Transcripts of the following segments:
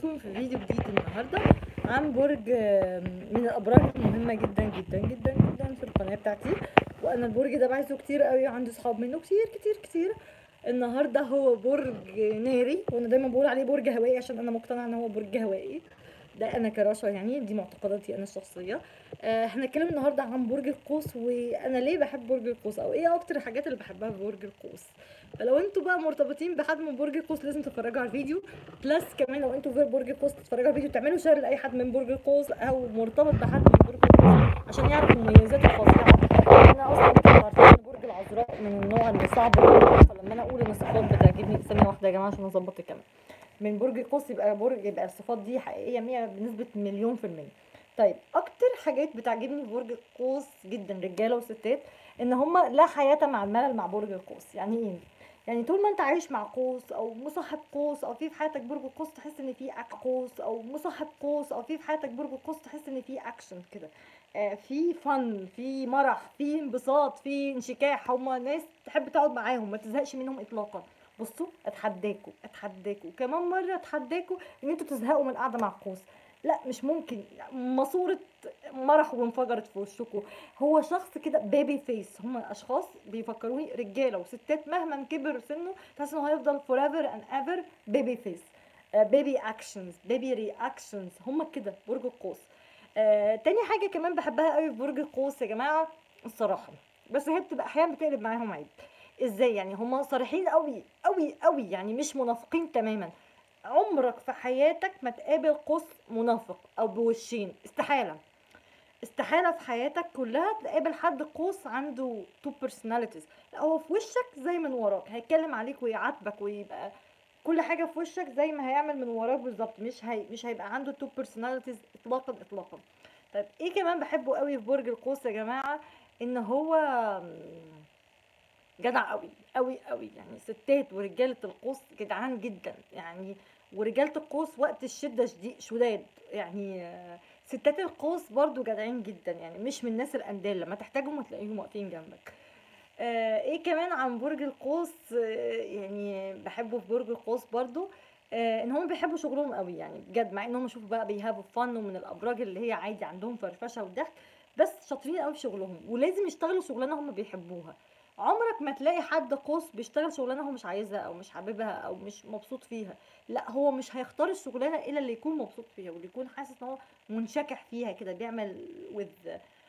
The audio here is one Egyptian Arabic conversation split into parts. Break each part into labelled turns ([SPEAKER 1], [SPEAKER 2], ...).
[SPEAKER 1] بيكم في فيديو جديد النهارده عن برج آم، من الابراج المهمه جدا جدا جدا جدا في القناه بتاعتي وانا البرج ده بعزه كتير قوي وعندي صحاب منه كتير كتير كتير النهارده هو برج ناري وانا دايما بقول عليه برج هوائي عشان انا مقتنعه ان هو برج هوائي ده انا كرشا يعني دي معتقداتي انا الشخصيه آه، هنتكلم النهارده عن برج القوس وانا ليه بحب برج القوس او ايه اكتر الحاجات اللي بحبها في برج القوس فلو انتوا بقى مرتبطين بحد من برج القوس لازم تتفرجوا على الفيديو بلس كمان لو انتوا في برج القوس تتفرجوا على الفيديو تعملوا شير لاي حد من برج القوس او مرتبط بحد من برج القوس عشان يعرف المميزات الفظيعه انا اصلا انتوا عارفين ان برج العذراء من النوع اللي صعب جدا فلما انا اقول ان الصفات بتعجبني ثانيه واحده يا جماعه عشان اظبط الكلام من برج القوس يبقى برج يبقى الصفات دي حقيقيه 100 بنسبه مليون في الميه طيب اكتر حاجات بتعجبني في برج القوس جدا رجاله وستات ان هما لا حياه مع الملل مع برج القوس يعني ايه يعني طول ما انت عايش مع قوس او مصاحب قوس او في في حياتك برج القوس تحس ان في أك- قوس او مصاحب قوس او في في حياتك برج القوس تحس ان في اكشن كده آه في فن في مرح في انبساط في انشكاح هما ناس تحب تقعد معاهم ما تزهقش منهم اطلاقا بصوا اتحداكوا اتحداكوا كمان مره اتحداكوا ان انتوا تزهقوا من القعده مع قوس لا مش ممكن ماسوره مرح وانفجرت في وشكوا هو شخص كده بيبي فيس هم اشخاص بيفكروني رجاله وستات مهما كبر سنه تحس انه هيفضل فور ايفر اند ايفر بيبي فيس بيبي اكشنز بيبي رياكشنز هم كده برج القوس آه، تاني حاجه كمان بحبها قوي في برج القوس يا جماعه الصراحه بس هي بتبقى احيانا بتقلب معاهم عيب ازاي يعني هم صريحين قوي قوي قوي يعني مش منافقين تماما عمرك في حياتك ما تقابل قوس منافق او بوشين استحاله استحاله في حياتك كلها تقابل حد قوس عنده تو بيرسوناليتيز لا هو في وشك زي من وراك هيتكلم عليك ويعاتبك ويبقى كل حاجه في وشك زي ما هيعمل من وراك بالظبط مش هي مش هيبقى عنده تو بيرسوناليتيز اطلاقا اطلاقا طيب ايه كمان بحبه قوي في برج القوس يا جماعه ان هو جدع قوي قوي قوي يعني ستات ورجاله القوس جدعان جدا يعني ورجاله القوس وقت الشده شديد شداد يعني آه، ستات القوس برضو جدعين جدا يعني مش من الناس الاندال لما تحتاجهم هتلاقيهم واقفين جنبك آه ايه كمان عن برج القوس آه يعني بحبه في برج القوس برضو آه ان هم بيحبوا شغلهم قوي يعني بجد مع انهم شوف بقى بيهابوا فن ومن الابراج اللي هي عادي عندهم فرفشه وضحك بس شاطرين قوي في شغلهم ولازم يشتغلوا شغلانه هم بيحبوها عمرك ما تلاقي حد قوس بيشتغل شغلانه هو مش عايزها او مش حاببها او مش مبسوط فيها لا هو مش هيختار الشغلانه الا اللي يكون مبسوط فيها واللي يكون حاسس ان هو منشكح فيها كده بيعمل with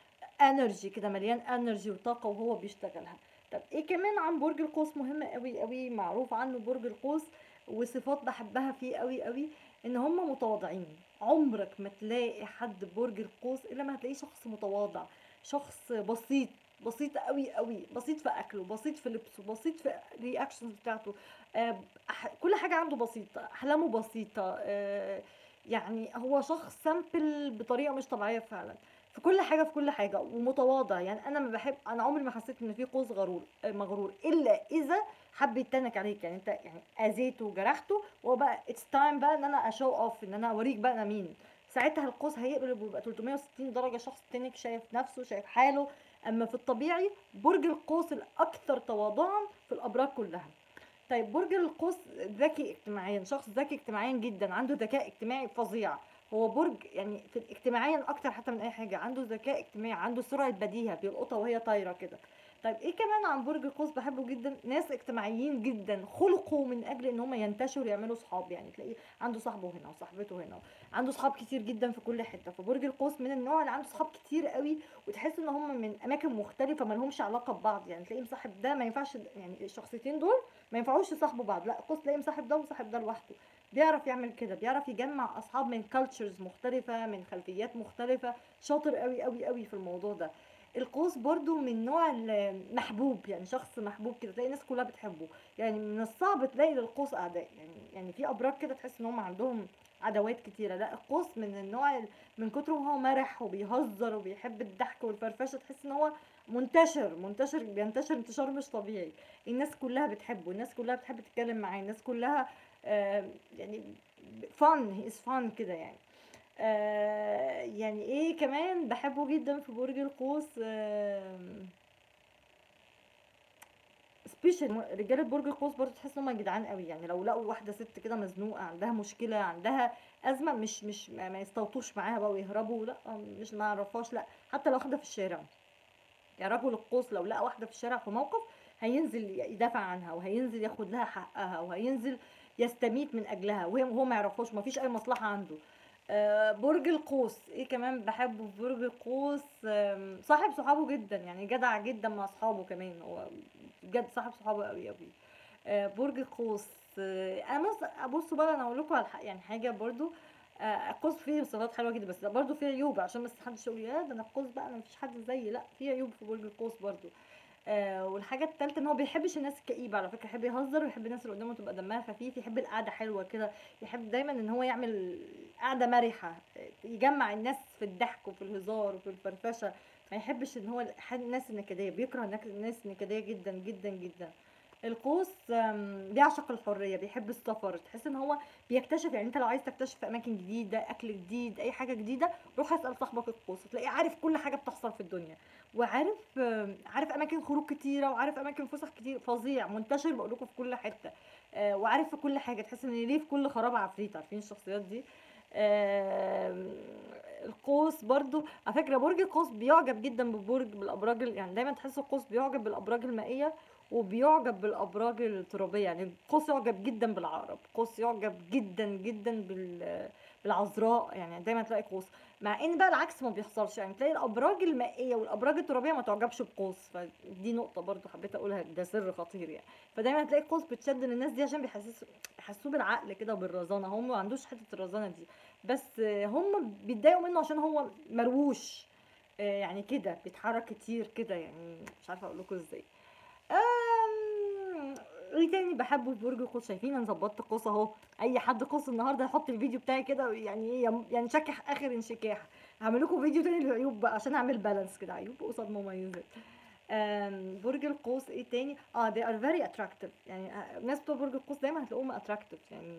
[SPEAKER 1] انرجي كده مليان انرجي وطاقه وهو بيشتغلها طب ايه كمان عن برج القوس مهم قوي قوي معروف عنه برج القوس وصفات بحبها فيه قوي قوي ان هم متواضعين عمرك ما تلاقي حد برج القوس الا ما هتلاقيه شخص متواضع شخص بسيط بسيط قوي قوي بسيط في اكله بسيط في لبسه بسيط في الرياكشنز بتاعته آه، أح- كل حاجه عنده بسيطه احلامه بسيطه آه، يعني هو شخص سامبل بطريقه مش طبيعيه فعلا في كل حاجه في كل حاجه ومتواضع يعني انا ما بحب انا عمري ما حسيت ان في قوس غرور آه، مغرور الا اذا حب يتنك عليك يعني انت يعني اذيته وجرحته وهو بقى اتس تايم بقى ان انا اشو اوف ان انا اوريك بقى انا مين ساعتها القوس هيقلب ويبقى 360 درجه شخص تاني شايف نفسه شايف حاله اما في الطبيعي برج القوس الاكثر تواضعا في الابراج كلها طيب برج القوس ذكي اجتماعيا شخص ذكي اجتماعيا جدا عنده ذكاء اجتماعي فظيع هو برج يعني في اجتماعيا اكتر حتى من اي حاجه عنده ذكاء اجتماعي عنده سرعه بديهه بيلقطها وهي طايره كده طيب ايه كمان عن برج القوس بحبه جدا ناس اجتماعيين جدا خلقوا من اجل ان هم ينتشروا يعملوا صحاب يعني تلاقيه عنده صاحبه هنا وصاحبته هنا عنده صحاب كتير جدا في كل حته فبرج القوس من النوع اللي عنده صحاب كتير قوي وتحس ان هم من اماكن مختلفه ما لهمش علاقه ببعض يعني تلاقيه مصاحب ده ما ينفعش يعني الشخصيتين دول ما ينفعوش يصاحبوا بعض لا القوس تلاقيه مصاحب ده ومصاحب ده لوحده بيعرف يعمل كده بيعرف يجمع اصحاب من كالتشرز مختلفه من خلفيات مختلفه شاطر قوي قوي قوي في الموضوع ده القوس برضو من نوع المحبوب يعني شخص محبوب كده تلاقي الناس كلها بتحبه يعني من الصعب تلاقي للقوس اعداء يعني يعني في ابراج كده تحس ان هم عندهم عداوات كتيره لا القوس من النوع ال- من كتر ما هو مرح وبيهزر وبيحب الضحك والفرفشه تحس ان هو منتشر منتشر بينتشر انتشار مش طبيعي الناس كلها بتحبه الناس كلها بتحب تتكلم معاه الناس كلها آه يعني فن هي از فن كده يعني آه يعني ايه كمان بحبه جدا في برج القوس آه سبيشال رجاله برج القوس برضه تحس ان هم جدعان قوي يعني لو لقوا واحده ست كده مزنوقه عندها مشكله عندها ازمه مش مش ما ما يستوطوش معاها بقى ويهربوا لا مش ما يعرفهاش لا حتى لو واحده في الشارع يعني رجل القوس لو لقى واحده في الشارع في موقف هينزل يدافع عنها وهينزل ياخد لها حقها وهينزل يستميت من اجلها وهي هو ما يعرفوش ما فيش اي مصلحه عنده آه، برج القوس ايه كمان بحبه في برج القوس آم، صاحب صحابه جدا يعني جدع جدا مع اصحابه كمان هو بجد صاحب صحابه قوي قوي آه، برج القوس آه، انا بص- بصوا بقى انا اقول لكم على الح- يعني حاجه برضو آه، القوس فيه صفات حلوه جدا بس برضو فيه عيوب عشان بس محدش يقول يا ده انا القوس بقى انا مفيش حد زيي لا فيه عيوب في برج القوس برضو آه والحاجه الثالثه ان هو بيحبش الناس الكئيبه على فكره يحب يهزر ويحب الناس اللي قدامه تبقى دمها خفيف يحب القعده حلوه كده يحب دايما ان هو يعمل قعده مرحه آه، يجمع الناس في الضحك وفي الهزار وفي الفرفشه ما يحبش ان هو الح- الناس النكديه بيكره النك- الناس النكديه جدا جدا جدا القوس آم، بيعشق الحريه بيحب السفر تحس ان هو بيكتشف يعني انت لو عايز تكتشف اماكن جديده اكل جديد اي حاجه جديده روح اسال صاحبك القوس تلاقيه عارف كل حاجه بتحصل في الدنيا وعارف آم، عارف اماكن خروج كتيره وعارف اماكن فسح كتير فظيع منتشر بقول لكم في كل حته آه، وعارف في كل حاجه تحس ان ليه في كل خراب عفريت عارفين الشخصيات دي آم، القوس برضو على فكره برج القوس بيعجب جدا ببرج بالابراج ال- يعني دايما تحس القوس بيعجب بالابراج المائيه وبيعجب بالابراج الترابيه يعني القوس يعجب جدا بالعقرب قوس يعجب جدا جدا بال بالعذراء يعني دايما تلاقي قوس مع ان بقى العكس ما بيحصلش يعني تلاقي الابراج المائيه والابراج الترابيه ما تعجبش بقوس فدي نقطه برضو حبيت اقولها ده سر خطير يعني فدايما تلاقي قوس بتشد للناس دي عشان بيحسسوا بيحسوه بالعقل كده وبالرزانه هم ما عندوش حته الرزانه دي بس هم بيتضايقوا منه عشان هو مرووش آه، يعني كده بيتحرك كتير كده يعني مش عارفه اقول لكم ازاي آم، ايه تاني بحبه في برج القوس شايفين انا ظبطت قوس اهو اي حد قوس النهارده يحط الفيديو بتاعي كده يعني ايه يم- يعني شكح اخر انشكاح هعمل لكم فيديو تاني للعيوب بقى عشان اعمل بالانس كده عيوب قصاد مميزات آم، برج القوس ايه تاني اه they are very attractive يعني آه، الناس بتوع برج القوس دايما هتلاقوهم attractive يعني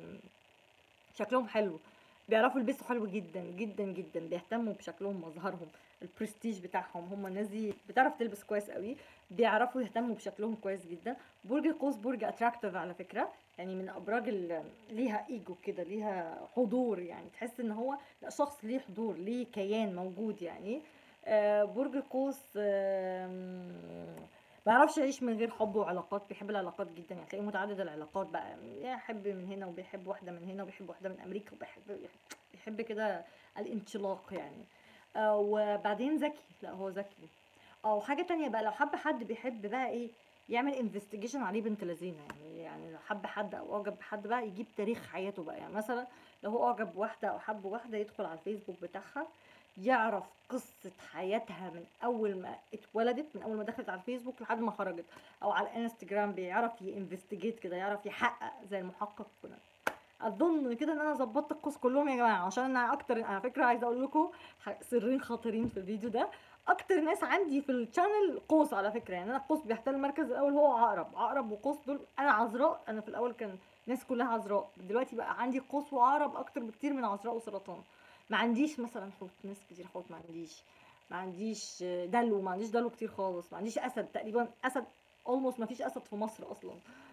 [SPEAKER 1] شكلهم حلو بيعرفوا يلبسوا حلو جدا جدا جدا بيهتموا بشكلهم مظهرهم البرستيج بتاعهم هم الناس دي بتعرف تلبس كويس قوي بيعرفوا يهتموا بشكلهم كويس جدا برج القوس برج اتراكتيف على فكره يعني من ابراج ال- ليها ايجو كده ليها حضور يعني تحس ان هو لا شخص ليه حضور ليه كيان موجود يعني آه، برج القوس آم، ما يعرفش يعيش من غير حب وعلاقات بيحب العلاقات جدا يعني تلاقيه متعدد العلاقات بقى يحب من هنا وبيحب واحده من هنا وبيحب واحده من امريكا وبيحب بيحب كده الانطلاق يعني آه، وبعدين ذكي لا هو ذكي اه وحاجه تانية بقى لو حب حد بيحب بقى ايه يعمل انفستيجيشن عليه بنت لذينه يعني يعني لو حب حد او اعجب بحد بقى يجيب تاريخ حياته بقى يعني مثلا لو هو اعجب بواحده او حب واحده يدخل على الفيسبوك بتاعها يعرف قصة حياتها من أول ما اتولدت من أول ما دخلت على الفيسبوك لحد ما خرجت أو على الانستجرام بيعرف ينفستيجيت كده يعرف يحقق زي المحقق كده اظن كده ان انا ظبطت القوس كلهم يا جماعه عشان انا اكتر على فكره عايزه اقول لكم ح- سرين خطيرين في الفيديو ده اكتر ناس عندي في الشانل قوس على فكره يعني انا قوس بيحتل المركز الاول هو عقرب عقرب وقوس دول انا عذراء انا في الاول كان الناس كلها عذراء دلوقتي بقى عندي قوس وعقرب اكتر بكتير من عذراء وسرطان ما عنديش مثلا حوت ناس كتير حوت ما عنديش ما عنديش دلو ما عنديش دلو كتير خالص ما عنديش اسد تقريبا اسد اولموست ما فيش اسد في مصر اصلا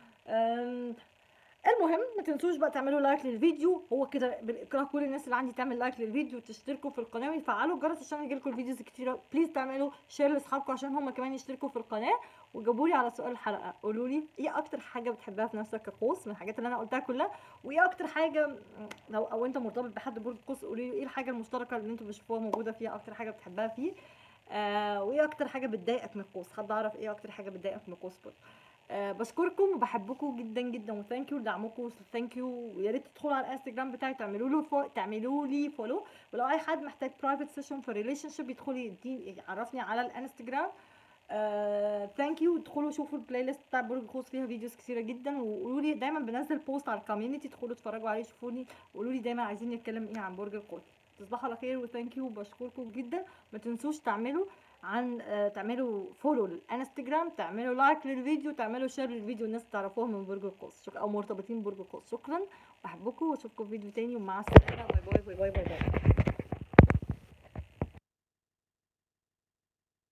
[SPEAKER 1] أم، المهم ما تنسوش بقى تعملوا لايك للفيديو هو كده بالاكراه كل الناس اللي عندي تعمل لايك للفيديو وتشتركوا في القناه ويفعلوا الجرس عشان يجيلكوا الفيديوز كتيره بليز تعملوا شير لاصحابكم عشان هم كمان يشتركوا في القناه وجابوا لي على سؤال الحلقه قولوا لي ايه اكتر حاجه بتحبها في نفسك كقوس من الحاجات اللي انا قلتها كلها وايه اكتر حاجه م، لو او انت مرتبط بحد برج قوس قولوا لي ايه الحاجه المشتركه اللي انتوا بتشوفوها موجوده فيها اكتر حاجه بتحبها فيه آه وايه اكتر حاجه بتضايقك من القوس حد اعرف ايه اكتر حاجه بتضايقك من القوس برضه آه بشكركم وبحبكم جدا جدا وثانك يو لدعمكم ثانك يو ويا ريت تدخلوا على الانستجرام بتاعي تعملوا له فو... تعملوا لي فولو ولو اي حد محتاج برايفت سيشن في ريليشن شيب يدخلي يدي يعرفني على الانستجرام ثانك يو ادخلوا شوفوا البلاي ليست بتاع برج القوس فيها فيديوز كتيره جدا وقولوا لي دايما بنزل بوست على الكوميونتي ادخلوا اتفرجوا عليه شوفوني وقولوا لي دايما عايزين نتكلم ايه عن برج القوس تصبحوا على خير وثانك يو بشكركم جدا ما تنسوش تعملوا عن آه، تعملوا فولو للانستجرام تعملوا لايك للفيديو تعملوا شير للفيديو الناس تعرفوها من برج القوس شك- او مرتبطين ببرج القوس شكرا بحبكم واشوفكم في فيديو تاني ومع السلامه باي باي باي باي باي, باي.